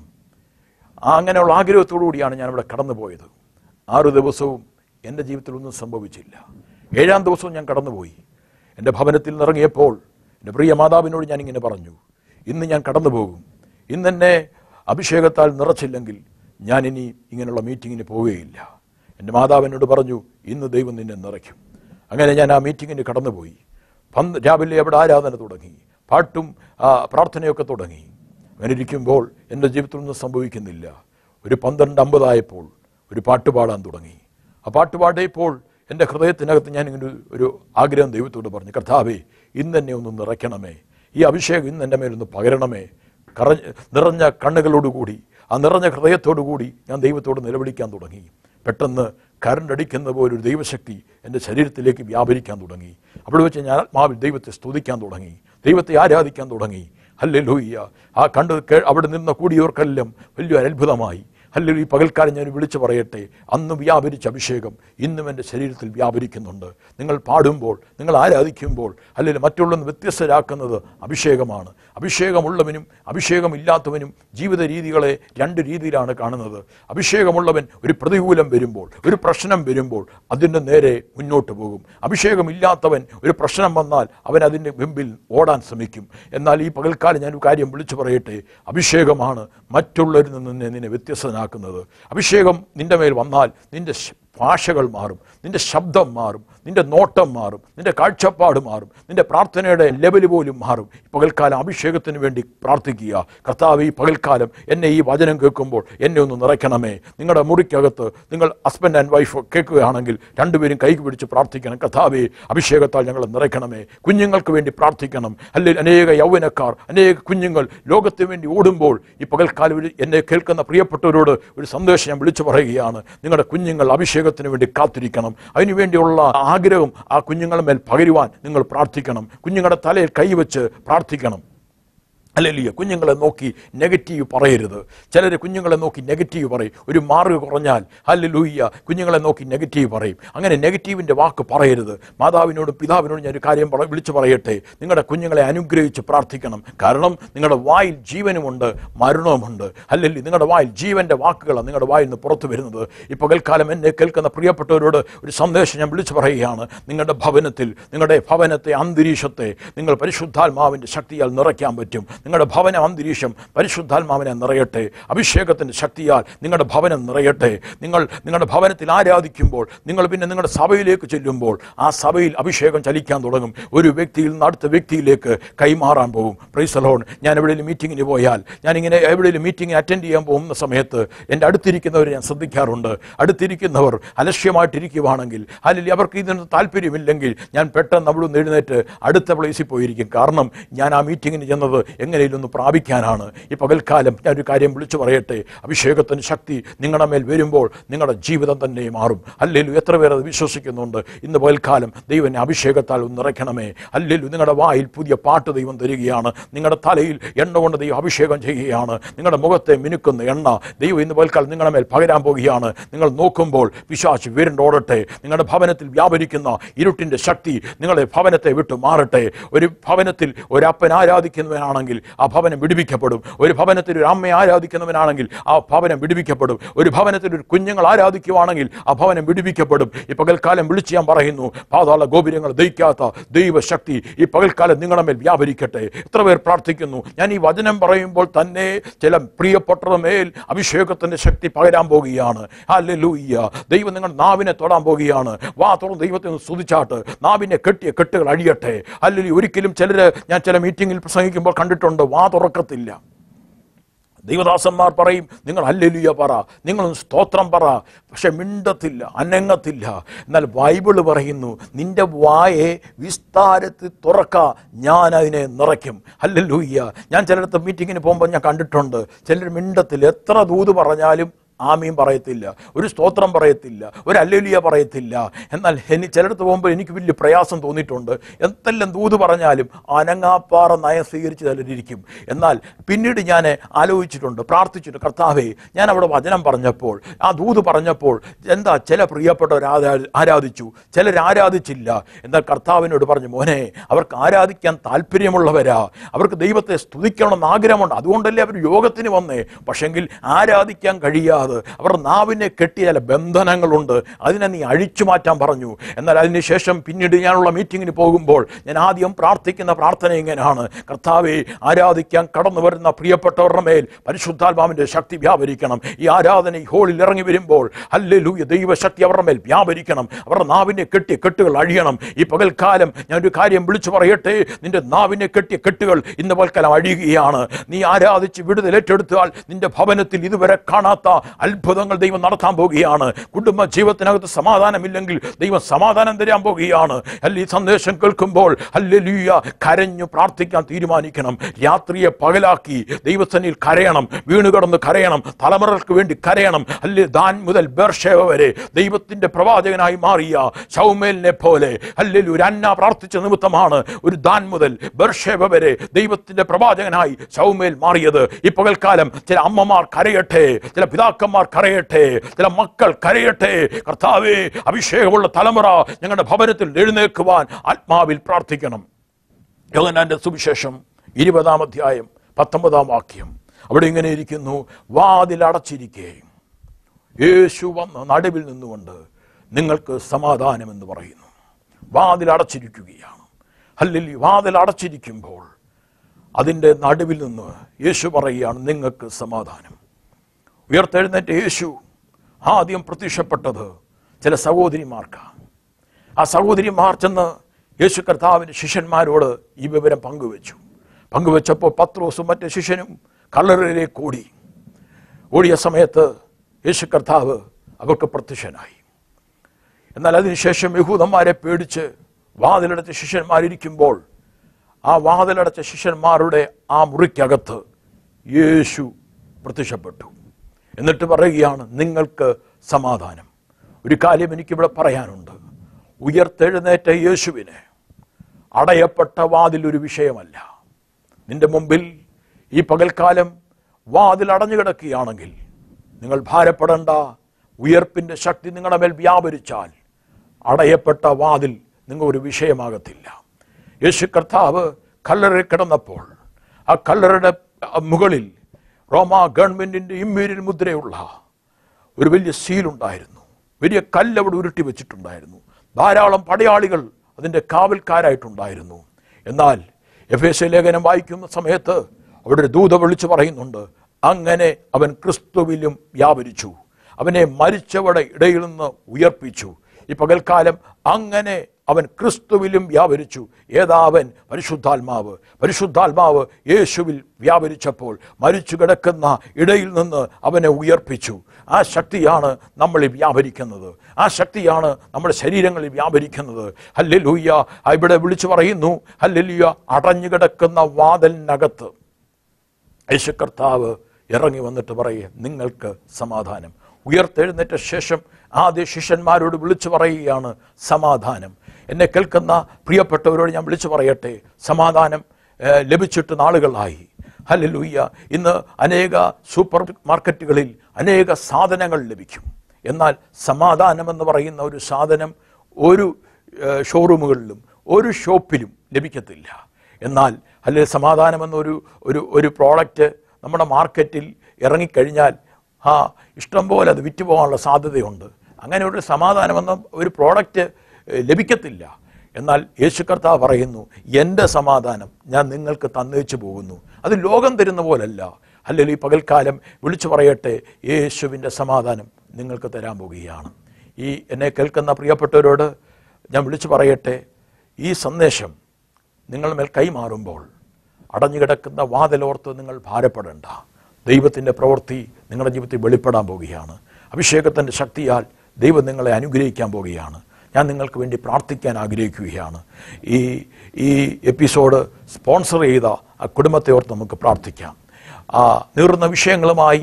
ആ അങ്ങനെയുള്ള ആഗ്രഹത്തോടു കൂടിയാണ് ഞാനിവിടെ കടന്നുപോയത് ആറ് ദിവസവും എൻ്റെ ജീവിതത്തിൽ ഒന്നും സംഭവിച്ചില്ല ഏഴാം ദിവസവും ഞാൻ കടന്നുപോയി എൻ്റെ ഭവനത്തിൽ നിന്നിറങ്ങിയപ്പോൾ എൻ്റെ പ്രിയ മാതാവിനോട് ഞാൻ ഇങ്ങനെ പറഞ്ഞു ഇന്ന് ഞാൻ കടന്നു പോകും ഇന്ന് എന്നെ അഭിഷേകത്താൽ നിറച്ചില്ലെങ്കിൽ ഞാൻ ഇനി ഇങ്ങനെയുള്ള മീറ്റിങ്ങിന് പോവുകയില്ല എൻ്റെ മാതാവിനോട് പറഞ്ഞു ഇന്ന് ദൈവം നിന്നെ നിറയ്ക്കും അങ്ങനെ ഞാൻ ആ മീറ്റിങ്ങിന് കടന്നുപോയി പന്ത് രാവിലെ അവിടെ ആരാധന തുടങ്ങി പാട്ടും ആ, പ്രാർത്ഥനയൊക്കെ തുടങ്ങി അങ്ങനെ ഇരിക്കുമ്പോൾ എൻ്റെ ജീവിതത്തിൽ ഒന്നും സംഭവിക്കുന്നില്ല ഒരു പന്ത്രണ്ട് അമ്പതായപ്പോൾ ഒരു പാട്ട് പാടാൻ തുടങ്ങി ആ പാട്ട് പാടിയപ്പോൾ എൻ്റെ ഹൃദയത്തിനകത്ത് ഞാൻ ഇങ്ങനെ ഒരു- ഒരു ആഗ്രഹം ദൈവത്തോട് പറഞ്ഞു കർത്താവേ ഇന്ന് എന്നെ ഒന്ന് നിറയ്ക്കണമേ ഈ അഭിഷേകം ഇന്ന് എൻ്റെ മേലൊന്ന് പകരണമേ കറ നിറഞ്ഞ കണ്ണുകളോടുകൂടി ആ നിറഞ്ഞ ഹൃദയത്തോടുകൂടി ഞാൻ ദൈവത്തോട് നിലവിളിക്കാൻ തുടങ്ങി പെട്ടെന്ന് കരണ്ട് അടിക്കുന്ന പോലെ ഒരു ദൈവശക്തി എൻ്റെ ശരീരത്തിലേക്ക് വ്യാപരിക്കാൻ തുടങ്ങി അവിടെ വെച്ച് ഞാൻ ആത്മാവിൽ ദൈവത്തെ സ്തുതിക്കാൻ തുടങ്ങി ദൈവത്തെ ആരാധിക്കാൻ തുടങ്ങി ഹല്ലേ ലൂയ്യ ആ കണ്ട് കേ- അവിടെ നിന്ന് കൂടിയവർക്കെല്ലാം വലിയൊരു അത്ഭുതമായി അല്ലെങ്കിൽ ഈ പകൽക്കാലം ഞാൻ വിളിച്ചു പറയട്ടെ അന്ന് വ്യാപരിച്ച അഭിഷേകം ഇന്നും എൻ്റെ ശരീരത്തിൽ വ്യാപരിക്കുന്നുണ്ട് നിങ്ങൾ പാടുമ്പോൾ നിങ്ങൾ ആരാധിക്കുമ്പോൾ അല്ലെങ്കിൽ മറ്റുള്ളവന്ന് വ്യത്യസ്തരാക്കുന്നത് അഭിഷേകമാണ് അഭിഷേകമുള്ളവനും അഭിഷേകമില്ലാത്തവനും ജീവിത രീതികളെ രണ്ട് രീതിയിലാണ് കാണുന്നത് അഭിഷേകമുള്ളവൻ ഒരു പ്രതികൂലം വരുമ്പോൾ ഒരു പ്രശ്നം വരുമ്പോൾ അതിൻ്റെ നേരെ മുന്നോട്ട് പോകും അഭിഷേകമില്ലാത്തവൻ ഒരു പ്രശ്നം വന്നാൽ അവൻ അതിൻ്റെ മുമ്പിൽ ഓടാൻ ശ്രമിക്കും എന്നാൽ ഈ പകൽക്കാലം ഞാൻ ഒരു കാര്യം വിളിച്ചു പറയട്ടെ അഭിഷേകമാണ് മറ്റുള്ളവരിൽ നിന്ന് നിന്നെ നിന്നെ വ്യത്യസ്തനാക്കുന്നത് അഭിഷേകം നിന്റെ മേൽ വന്നാൽ നിന്റെ ശ- ഭാഷകൾ മാറും നിന്റെ ശബ്ദം മാറും നിന്റെ നോട്ടം മാറും നിന്റെ കാഴ്ചപ്പാട് മാറും നിന്റെ പ്രാർത്ഥനയുടെ ലെവൽ പോലും മാറും ഈ പകൽക്കാലം അഭിഷേകത്തിന് വേണ്ടി പ്രാർത്ഥിക്കുക കർത്താവ് ഈ പകൽക്കാലം എന്നെ ഈ വചനം കേൾക്കുമ്പോൾ എന്നെ ഒന്ന് നിറയ്ക്കണമേ നിങ്ങളുടെ മുറിക്കകത്ത് നിങ്ങൾ ഹസ്ബൻഡ് ആൻഡ് വൈഫ് കേൾക്കുകയാണെങ്കിൽ രണ്ടുപേരും കൈ പിടിച്ച് പ്രാർത്ഥിക്കണം കർത്താവെ അഭിഷേകത്താൽ ഞങ്ങളെ നിറയ്ക്കണമേ കുഞ്ഞുങ്ങൾക്ക് വേണ്ടി പ്രാർത്ഥിക്കണം അല്ലെങ്കിൽ അനേക യൗവനക്കാർ അനേക കുഞ്ഞുങ്ങൾ ലോകത്തിന് വേണ്ടി ഓടുമ്പോൾ ഈ പകൽക്കാലം ഒരു എന്നെ കേൾക്കുന്ന പ്രിയപ്പെട്ടവരോട് ഒരു സന്ദേശം ഞാൻ വിളിച്ചു പറയുകയാണ് നിങ്ങളുടെ കുഞ്ഞുങ്ങൾ അഭിഷേകത്തിന് വേണ്ടി കാത്തിരിക്കണം അതിനുവേണ്ടിയുള്ള ആഗ്രഹം ആ കുഞ്ഞുങ്ങളുടെ മേൽ പകരുവാൻ നിങ്ങൾ പ്രാർത്ഥിക്കണം കുഞ്ഞുങ്ങളുടെ തലയിൽ കൈവച്ച് പ്രാർത്ഥിക്കണം അല്ലല്ല കുഞ്ഞുങ്ങളെ നോക്കി നെഗറ്റീവ് പറയരുത് ചിലർ കുഞ്ഞുങ്ങളെ നോക്കി നെഗറ്റീവ് പറയും ഒരു മാർഗ് കുറഞ്ഞാൽ ഹല്ലേലൂയ്യ കുഞ്ഞുങ്ങളെ നോക്കി നെഗറ്റീവ് പറയും അങ്ങനെ നെഗറ്റീവിൻ്റെ വാക്ക് പറയരുത് മാതാവിനോടും പിതാവിനോടും ഞാൻ ഒരു കാര്യം പറ- വിളിച്ചു പറയട്ടെ നിങ്ങളുടെ കുഞ്ഞുങ്ങളെ അനുഗ്രഹിച്ച് പ്രാർത്ഥിക്കണം കാരണം നിങ്ങളുടെ വായിൽ ജീവനുമുണ്ട് മരണവുമുണ്ട് അല്ലെങ്കിൽ നിങ്ങളുടെ വായിൽ ജീവന്റെ വാക്കുകളാണ് നിങ്ങളുടെ വായിൽ നിന്ന് പുറത്തു വരുന്നത് ഈ പകൽക്കാലം എന്നെ കേൾക്കുന്ന പ്രിയപ്പെട്ടവരോട് ഒരു സന്ദേശം ഞാൻ വിളിച്ചു പറയുകയാണ് നിങ്ങളുടെ ഭവനത്തിൽ നിങ്ങളുടെ ഭവനത്തെ അന്തരീക്ഷത്തെ നിങ്ങൾ പരിശുദ്ധാത്മാവിൻ്റെ ശക്തിയാൽ നിറയ്ക്കാൻ പറ്റും നിങ്ങളുടെ ഭവന അന്തരീക്ഷം പരിശുദ്ധാത്മാവിനെ നിറയട്ടെ അഭിഷേകത്തിൻ്റെ ശക്തിയാൽ നിങ്ങളുടെ ഭവനം നിറയട്ടെ നിങ്ങൾ നിങ്ങളുടെ ഭവനത്തിൽ ആരാധിക്കുമ്പോൾ നിങ്ങൾ പിന്നെ നിങ്ങളുടെ സഭയിലേക്ക് ചെല്ലുമ്പോൾ ആ സഭയിൽ അഭിഷേകം ചലിക്കാൻ തുടങ്ങും ഒരു വ്യക്തിയിൽ നിന്ന് അടുത്ത വ്യക്തിയിലേക്ക് കൈമാറാൻ പോകും പ്രൈസലോൺ ഞാൻ എവിടെയെങ്കിലും മീറ്റിങ്ങിന് പോയാൽ ഞാനിങ്ങനെ എവിടെയെങ്കിലും മീറ്റിംഗ് അറ്റൻഡ് ചെയ്യാൻ പോകുന്ന സമയത്ത് എൻ്റെ അടുത്തിരിക്കുന്നവരെ ഞാൻ ശ്രദ്ധിക്കാറുണ്ട് അടുത്തിരിക്കുന്നവർ അലക്ഷ്യമായിട്ടിരിക്കുവാണെങ്കിൽ അല്ലെങ്കിൽ അവർക്ക് ഇതിന് താല്പര്യമില്ലെങ്കിൽ ഞാൻ പെട്ടെന്ന് അവിടെ നിന്ന് എഴുന്നേറ്റ് അടുത്ത പ്ലേസിൽ പോയിരിക്കും കാരണം ഞാൻ ആ മീറ്റിങ്ങിന് ചെന്നത് എങ്ങനെയും ഒന്ന് പ്രാപിക്കാനാണ് ഈ പകൽക്കാലം ഞാൻ ഒരു കാര്യം വിളിച്ചു പറയട്ടെ അഭിഷേകത്തിന് ശക്തി നിങ്ങളുടെ മേൽ വരുമ്പോൾ നിങ്ങളുടെ ജീവിതം തന്നെ മാറും അല്ലെങ്കിലും എത്ര പേർ അത് വിശ്വസിക്കുന്നുണ്ട് ഇന്ന് പകൽക്കാലം ദൈവം എന്നെ അഭിഷേകത്താൽ ഒന്ന് നിറയ്ക്കണമേ അല്ലെങ്കിലും നിങ്ങളുടെ വായിൽ പുതിയ പാട്ട് ദൈവം തരികയാണ് നിങ്ങളുടെ തലയിൽ എണ്ണ കൊണ്ട് ദൈവം അഭിഷേകം ചെയ്യുകയാണ് നിങ്ങളുടെ മുഖത്തെ മിനുക്കുന്ന എണ്ണ ദൈവം ഇന്ന് പകൽക്കാലം നിങ്ങളുടെ മേൽ പകരാൻ പോകുകയാണ് നിങ്ങൾ നോക്കുമ്പോൾ പിശാച്ച് വിരണ്ടോടട്ടെ നിങ്ങളുടെ ഭവനത്തിൽ വ്യാപരിക്കുന്ന ഇരുട്ടിൻ്റെ ശക്തി നിങ്ങളുടെ ഭവനത്തെ വിട്ടു മാറട്ടെ ഒരു ഭവനത്തിൽ ഒരപ്പൻ ആരാധിക്കുന്നവനാണെങ്കിൽ ആ ഭവനം വിടുവിക്കപ്പെടും ഒരു ഭവനത്തിൽ ഒരു അമ്മ ആരാധിക്കുന്നവനാണെങ്കിൽ ആ ഭവനം വിടുവിക്കപ്പെടും ഒരു ഭവനത്തിൽ ഒരു കുഞ്ഞുങ്ങൾ ആരാധിക്കുവാണെങ്കിൽ ആ ഭവനം വിടുവിക്കപ്പെടും ഈ പകൽക്കാലം വിളിച്ച് ഞാൻ പറയുന്നു പാതാള ഗോപുരങ്ങൾ ദഹിക്കാത്ത ദൈവശക്തി ഈ പകൽക്കാലം നിങ്ങളുടെ മേൽ വ്യാപരിക്കട്ടെ എത്ര പേർ പ്രാർത്ഥിക്കുന്നു ഞാൻ ഈ വചനം പറയുമ്പോൾ തന്നെ ചില പ്രിയപ്പെട്ടവരുടെ മേൽ അഭിഷേകത്തിന്റെ ശക്തി പകരാൻ പോകുകയാണ് ഹല്ലേലൂയ്യ ദൈവം നിങ്ങളുടെ നാവിനെ തൊടാൻ പോകുകയാണ് വാ തുറന്ന് ദൈവത്തെ ഒന്ന് സ്തുതിച്ചാട്ട് നാവിനെ കെട്ടിയ കെട്ടുകൾ അഴിയട്ടെ അല്ലെങ്കിൽ ഒരിക്കലും ചിലർ ഞാൻ ചില മീറ്റിങ്ങിൽ പ്രസംഗിക്കുമ്പോൾ കണ്ടിട്ടുണ്ട് വാ തുറക്കത്തില്ല ദൈവദാസന്മാർ പറയും നിങ്ങൾ അല്ലെലുയ പറ നിങ്ങളൊന്ന് സ്തോത്രം പറ പക്ഷെ മിണ്ടത്തില്ല അനങ്ങത്തില്ല എന്നാൽ ബൈബിള് പറയുന്നു നിന്റെ വായെ വിസ്താരത്തിൽ തുറക്ക ഞാൻ അതിനെ നിറയ്ക്കും അല്ലല്ലൂയ്യ ഞാൻ ചിലയിടത്ത് മീറ്റിങ്ങിന് പോകുമ്പോൾ ഞാൻ കണ്ടിട്ടുണ്ട് ചിലർ മിണ്ടത്തില്ല എത്ര ദൂത് പറഞ്ഞാലും ആമീൻ പറയത്തില്ല ഒരു സ്തോത്രം പറയത്തില്ല ഒരു അല്ലെലിയ പറയത്തില്ല എന്നാൽ എനിക്ക് ചിലടത്ത് പോകുമ്പോൾ എനിക്ക് വലിയ പ്രയാസം തോന്നിയിട്ടുണ്ട് എന്തെല്ലാം ദൂത് പറഞ്ഞാലും അനങ്ങാപ്പാറ നയം സ്വീകരിച്ച് ചിലരിയ്ക്കും എന്നാൽ പിന്നീട് ഞാൻ ആലോചിച്ചിട്ടുണ്ട് പ്രാർത്ഥിച്ചിട്ട് കർത്താവേ ഞാൻ അവിടെ വചനം പറഞ്ഞപ്പോൾ ആ ദൂത് പറഞ്ഞപ്പോൾ എന്താ ചില പ്രിയപ്പെട്ടവർ ആരാ- ആരാധിച്ചു ചിലർ ആരാധിച്ചില്ല എന്നാൽ കർത്താവിനോട് പറഞ്ഞു മോനെ അവർക്ക് ആരാധിക്കാൻ താല്പര്യമുള്ളവരാ അവർക്ക് ദൈവത്തെ സ്തുതിക്കണമെന്ന് ആഗ്രഹമുണ്ട് അതുകൊണ്ടല്ലേ അവർ യോഗത്തിന് വന്നേ പക്ഷെങ്കിൽ ആരാധിക്കാൻ കഴിയാതെ അവരുടെ നാവിനെ കെട്ടിയ ചില ബന്ധനങ്ങളുണ്ട് അതിനെ നീ അഴിച്ചു മാറ്റാൻ പറഞ്ഞു എന്നാൽ അതിനുശേഷം പിന്നീട് ഞാനുള്ള മീറ്റിങ്ങിന് പോകുമ്പോൾ ഞാൻ ആദ്യം പ്രാർത്ഥിക്കുന്ന പ്രാർത്ഥന ഇങ്ങനെയാണ് കർത്താവെ ആരാധിക്കാൻ കടന്നു വരുന്ന പ്രിയപ്പെട്ടവരുടെ മേൽ പരിശുദ്ധാത്മാവിന്റെ ശക്തി വ്യാപരിക്കണം ഈ ആരാധന ഈ ഹോളിൽ ഇറങ്ങി വരുമ്പോൾ അല്ലെലൂയ ദൈവശക്തി അവരുടെ മേൽ വ്യാപരിക്കണം അവരുടെ നാവിനെ കെട്ടിയ കെട്ടുകൾ അഴിയണം ഈ പകൽക്കാലം ഞാൻ ഒരു കാര്യം വിളിച്ചു പറയട്ടെ നിന്റെ നാവിനെ കെട്ടിയ കെട്ടുകൾ ഇന്ന് പകൽക്കാലം അഴിയുകയാണ് നീ ആരാധിച്ച് വിടുതൽ ഏറ്റെടുത്താൽ നിന്റെ ഭവനത്തിൽ ഇതുവരെ കാണാത്ത അത്ഭുതങ്ങൾ ദൈവം നടത്താൻ പോകുകയാണ് കുടുംബ ജീവിതത്തിനകത്ത് സമാധാനമില്ലെങ്കിൽ ദൈവം സമാധാനം തരാൻ പോകുകയാണ് അല്ല ഈ സന്ദേശം കേൾക്കുമ്പോൾ അല്ലെലൂയ കരഞ്ഞു പ്രാർത്ഥിക്കാൻ തീരുമാനിക്കണം രാത്രിയെ പകലാക്കി ദൈവസനിൽ കരയണം വീണ് കിടന്ന് കരയണം തലമുറകൾക്ക് വേണ്ടി കരയണം അല്ലെ ദാൻ മുതൽ ബേർഷേവ വരെ ദൈവത്തിന്റെ പ്രവാചകനായി മാറിയ ശൗമേലിനെ പോലെ അല്ലെങ്കിൽ ഒരു അന്ന പ്രാർത്ഥിച്ച നിമിത്തമാണ് ഒരു ദാൻ മുതൽ ബർഷേവ വരെ ദൈവത്തിന്റെ പ്രവാചകനായി ശൗമേൽ മാറിയത് ഈ പകൽക്കാലം ചില അമ്മമാർ കരയട്ടെ ചില പിതാക്കന്മാർ കരയട്ടെ ചില മക്കൾ കരയട്ടെ കർത്താവേ അഭിഷേകമുള്ള തലമുറ ഞങ്ങളുടെ ഭവനത്തിൽ എഴുന്നേൽക്കുവാൻ ആത്മാവിൽ പ്രാർത്ഥിക്കണം യോഗനാന്റെ സുവിശേഷം ഇരുപതാം അധ്യായം പത്തൊമ്പതാം വാക്യം അവിടെ ഇങ്ങനെ ഇരിക്കുന്നു വാതിൽ അടച്ചിരിക്കേ യേശു വന്ന് നടുവിൽ നിന്നുകൊണ്ട് നിങ്ങൾക്ക് സമാധാനം എന്ന് പറയുന്നു വാതിൽ അടച്ചിരിക്കുകയാണ് അല്ലെങ്കിൽ വാതിൽ അടച്ചിരിക്കുമ്പോൾ അതിൻ്റെ നടുവിൽ നിന്ന് യേശു പറയുകയാണ് നിങ്ങൾക്ക് സമാധാനം ഉയർത്തെഴുന്നേറ്റ യേശു ആദ്യം പ്രത്യക്ഷപ്പെട്ടത് ചില സഹോദരിമാർക്കാണ് ആ സഹോദരിമാർ ചെന്ന് യേശു കർത്താവിൻ്റെ ശിഷ്യന്മാരോട് ഈ വിവരം പങ്കുവെച്ചു പങ്കുവെച്ചപ്പോൾ പത്രോസും മറ്റ് ശിഷ്യനും കല്ലറിലേക്ക് കൂടി ഓടിയ സമയത്ത് യേശു കർത്താവ് അവർക്ക് പ്രത്യക്ഷനായി എന്നാൽ അതിനുശേഷം യഹൂദന്മാരെ പേടിച്ച് വാതിലടച്ച ശിഷ്യന്മാരിയ്ക്കുമ്പോൾ ആ വാതിലടച്ച ശിഷ്യന്മാരുടെ ആ മുറിക്കകത്ത് യേശു പ്രത്യക്ഷപ്പെട്ടു എന്നിട്ട് പറയുകയാണ് നിങ്ങൾക്ക് സമാധാനം ഒരു കാര്യം എനിക്കിവിടെ പറയാനുണ്ട് ഉയർത്തെഴുന്നേറ്റ യേശുവിന് അടയപ്പെട്ട വാതിൽ ഒരു വിഷയമല്ല നിന്റെ മുമ്പിൽ ഈ പകൽക്കാലം വാതിൽ അടഞ്ഞു കിടക്കുകയാണെങ്കിൽ നിങ്ങൾ ഭാരപ്പെടേണ്ട ഉയർപ്പിന്റെ ശക്തി നിങ്ങളുടെ മേൽ വ്യാപരിച്ചാൽ അടയപ്പെട്ട വാതിൽ നിങ്ങൾ ഒരു വിഷയമാകത്തില്ല യേശു കർത്താവ് കല്ലറിൽ കിടന്നപ്പോൾ ആ കല്ലറയുടെ മുകളിൽ റോമ ഗവൺമെന്റിന്റെ ഇമ്മീരിയൽ മുദ്രയുള്ള ഒരു വലിയ സീലുണ്ടായിരുന്നു വലിയ കല്ല് അവിടെ ഉരുട്ടി വെച്ചിട്ടുണ്ടായിരുന്നു ധാരാളം പടയാളികൾ അതിൻ്റെ കാവൽക്കാരായിട്ടുണ്ടായിരുന്നു എന്നാൽ എഫ് എസ് ലേഖനം വായിക്കുന്ന സമയത്ത് അവിടെ ഒരു ദൂത വിളിച്ചു പറയുന്നുണ്ട് അങ്ങനെ അവൻ ക്രിസ്തുവിലും വ്യാപരിച്ചു അവനെ മരിച്ചവടെ ഇടയിൽ നിന്ന് ഉയർപ്പിച്ചു ഈ പകൽക്കാലം അങ്ങനെ അവൻ ക്രിസ്തുവിലും വ്യാപരിച്ചു ഏതാവൻ പരിശുദ്ധാത്മാവ് പരിശുദ്ധാത്മാവ് യേശുവിൽ വ്യാപരിച്ചപ്പോൾ മരിച്ചു കിടക്കുന്ന ഇടയിൽ നിന്ന് അവനെ ഉയർപ്പിച്ചു ആ ശക്തിയാണ് നമ്മളിൽ വ്യാപരിക്കുന്നത് ആ ശക്തിയാണ് നമ്മുടെ ശരീരങ്ങളിൽ വ്യാപരിക്കുന്നത് ഹല്ലേലൂയ ഇവിടെ വിളിച്ചു പറയുന്നു ഹല്ലേലൂയ അടഞ്ഞു കിടക്കുന്ന വാതിലിനകത്ത് യേശു കർത്താവ് ഇറങ്ങി വന്നിട്ട് പറയുക നിങ്ങൾക്ക് സമാധാനം ഉയർത്തെഴുന്നേറ്റ ശേഷം ആദ്യ ശിഷ്യന്മാരോട് വിളിച്ചു പറയുകയാണ് സമാധാനം എന്നെ കേൾക്കുന്ന പ്രിയപ്പെട്ടവരോട് ഞാൻ വിളിച്ചു പറയട്ടെ സമാധാനം ഏഹ്, ലഭിച്ചിട്ട് നാളുകളായി ഹല്ലേലൂയ്യ ഇന്ന് അനേക സൂപ്പർ മാർക്കറ്റുകളിൽ അനേക സാധനങ്ങൾ ലഭിക്കും എന്നാൽ സമാധാനം എന്ന് പറയുന്ന ഒരു സാധനം ഒരു ഏഹ്, ഷോറൂമുകളിലും ഒരു ഷോപ്പിലും ലഭിക്കത്തില്ല എന്നാൽ അല്ലെ സമാധാനം എന്നൊരു ഒരു ഒരു പ്രോഡക്റ്റ് നമ്മുടെ മാർക്കറ്റിൽ ഇറങ്ങിക്കഴിഞ്ഞാൽ ആ ഇഷ്ടം പോലെ അത് വിറ്റ് പോകാനുള്ള സാധ്യതയുണ്ട് അങ്ങനെ ഒരു സമാധാനം എന്ന ഒരു പ്രോഡക്റ്റ് ഏഹ്, ലഭിക്കത്തില്ല എന്നാൽ യേശു കർത്താവ് പറയുന്നു എൻ്റെ സമാധാനം ഞാൻ നിങ്ങൾക്ക് തന്നേച്ചു പോകുന്നു അത് ലോകം തരുന്ന പോലല്ല അല്ലെങ്കിൽ ഈ പകൽക്കാലം വിളിച്ചു പറയട്ടെ യേശുവിൻ്റെ സമാധാനം നിങ്ങൾക്ക് തരാൻ പോകുകയാണ് ഈ എന്നെ കേൾക്കുന്ന പ്രിയപ്പെട്ടവരോട് ഞാൻ വിളിച്ചു പറയട്ടെ ഈ സന്ദേശം നിങ്ങൾ മേൽ കൈമാറുമ്പോൾ അടഞ്ഞുകിടക്കുന്ന വാതിലോർത്ത് നിങ്ങൾ ഭാരപ്പെടേണ്ട ദൈവത്തിൻ്റെ പ്രവൃത്തി നിങ്ങളുടെ ജീവിതത്തിൽ വെളിപ്പെടാൻ പോവുകയാണ് അഭിഷേകത്തിൻ്റെ ശക്തിയാൽ ദൈവം നിങ്ങളെ അനുഗ്രഹിക്കാൻ പോവുകയാണ് ഞാൻ നിങ്ങൾക്ക് വേണ്ടി പ്രാർത്ഥിക്കാൻ ആഗ്രഹിക്കുകയാണ് ഈ ഈ എപ്പിസോഡ് സ്പോൺസർ ചെയ്ത ആ കുടുംബത്തെ ഓർത്ത് നമുക്ക് പ്രാർത്ഥിക്കാം ആ നീറുന്ന വിഷയങ്ങളുമായി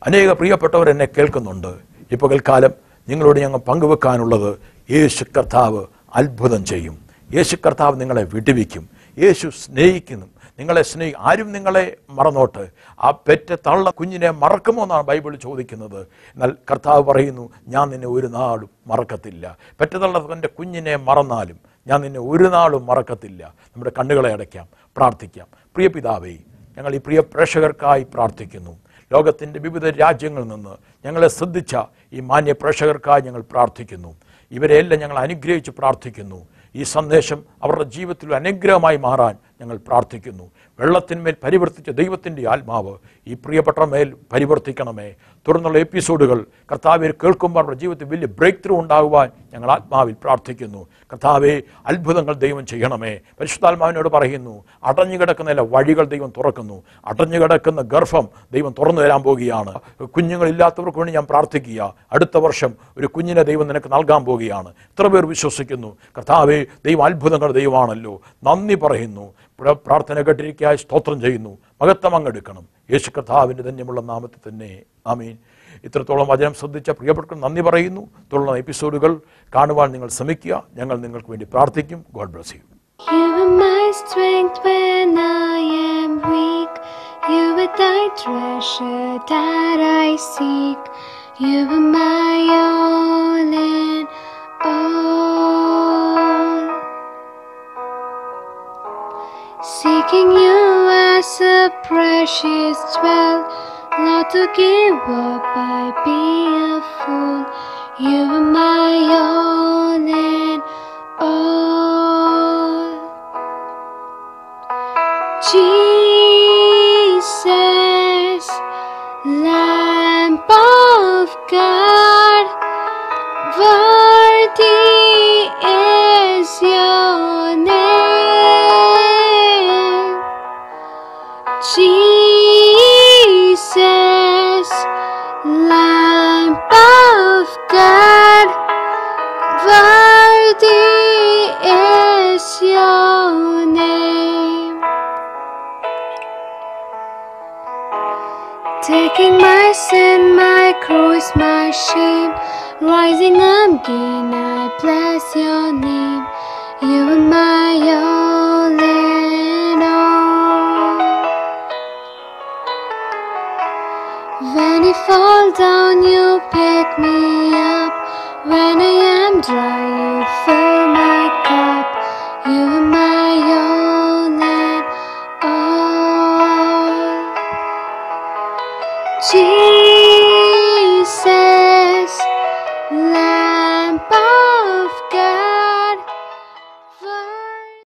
അനേക പ്രിയപ്പെട്ടവർ എന്നെ കേൾക്കുന്നുണ്ട് ഈ പകൽക്കാലം നിങ്ങളോട് ഞങ്ങൾ പങ്കുവെക്കാനുള്ളത് യേശു കർത്താവ് അത്ഭുതം ചെയ്യും യേശു കർത്താവ് നിങ്ങളെ വിടുവിക്കും യേശു സ്നേഹിക്കുന്നു നിങ്ങളെ സ്നേഹി ആരും നിങ്ങളെ മറന്നോട്ട് ആ പെറ്റ തള്ള കുഞ്ഞിനെ മറക്കുമോ എന്നാണ് ബൈബിൾ ചോദിക്കുന്നത് എന്നാൽ കർത്താവ് പറയുന്നു ഞാൻ നിന്നെ ഒരു നാളും മറക്കത്തില്ല പെറ്റ തള്ള തൻ്റെ കുഞ്ഞിനെ മറന്നാലും ഞാൻ നിന്നെ ഒരു നാളും മറക്കത്തില്ല നമ്മുടെ കണ്ണുകളെ അടയ്ക്കാം പ്രാർത്ഥിക്കാം പ്രിയ പിതാവേ ഞങ്ങൾ ഈ പ്രിയ പ്രേക്ഷകർക്കായി പ്രാർത്ഥിക്കുന്നു ലോകത്തിൻ്റെ വിവിധ രാജ്യങ്ങളിൽ നിന്ന് ഞങ്ങളെ ശ്രദ്ധിച്ച ഈ മാന്യ പ്രേക്ഷകർക്കായി ഞങ്ങൾ പ്രാർത്ഥിക്കുന്നു ഇവരെല്ലാം ഞങ്ങൾ അനുഗ്രഹിച്ച് പ്രാർത്ഥിക്കുന്നു ഈ സന്ദേശം അവരുടെ ജീവിതത്തിൽ ഒരു അനുഗ്രഹമായി മാറാൻ ഞങ്ങൾ പ്രാർത്ഥിക്കുന്നു വെള്ളത്തിന്മേൽ പരിവർത്തിച്ച ദൈവത്തിൻ്റെ ആത്മാവ് ഈ പ്രിയപ്പെട്ട മേൽ പരിവർത്തിക്കണമേ തുടർന്നുള്ള എപ്പിസോഡുകൾ കർത്താവിൽ കേൾക്കുമ്പോൾ അവരുടെ ജീവിതത്തിൽ വലിയ ബ്രേക്ക് ത്രൂ ഉണ്ടാകുവാൻ ഞങ്ങൾ ആത്മാവിൽ പ്രാർത്ഥിക്കുന്നു കർത്താവെ അത്ഭുതങ്ങൾ ദൈവം ചെയ്യണമേ പരിശുദ്ധാത്മാവിനോട് പറയുന്നു അടഞ്ഞു കിടക്കുന്ന എല്ലാ വഴികൾ ദൈവം തുറക്കുന്നു അടഞ്ഞു കിടക്കുന്ന ഗർഭം ദൈവം തുറന്നു തരാൻ പോവുകയാണ് കുഞ്ഞുങ്ങളില്ലാത്തവർക്ക് വേണ്ടി ഞാൻ പ്രാർത്ഥിക്കുക അടുത്ത വർഷം ഒരു കുഞ്ഞിനെ ദൈവം നിനക്ക് നൽകാൻ പോവുകയാണ് എത്ര പേർ വിശ്വസിക്കുന്നു കർത്താവെ ദൈവം അത്ഭുതങ്ങളുടെ ദൈവമാണല്ലോ നന്ദി പറയുന്നു പ്ര- പ്രാർത്ഥന കേട്ടിരിക്കായി സ്തോത്രം ചെയ്യുന്നു മഹത്വം അങ്ങെടുക്കണം യേശു കർത്താവിൻ്റെ ധന്യമുള്ള നാമത്തിൽ തന്നെ ആമീൻ ഇത്രത്തോളം വചനം ശ്രദ്ധിച്ച പ്രിയപ്പെട്ട നന്ദി പറയുന്നു തുടർന്ന എപ്പിസോഡുകൾ കാണുവാൻ നിങ്ങൾ ശ്രമിക്കുക ഞങ്ങൾ നിങ്ങൾക്ക് വേണ്ടി പ്രാർത്ഥിക്കും God bless you You are my strength when I am weak. You are thy treasure that I seek. You are my all in all. Seeking you as a precious jewel, not to give up, I be a fool. You are my all in all. Jesus, Lamb of God, worthy is your name. Jesus, Lamb of God, worthy is your name. Taking my sin, my cross, my shame, rising again, I bless your name. You are my all in all. When I fall down, you pick me up. When I am dry, you fill my cup. You are my all in all. Jesus.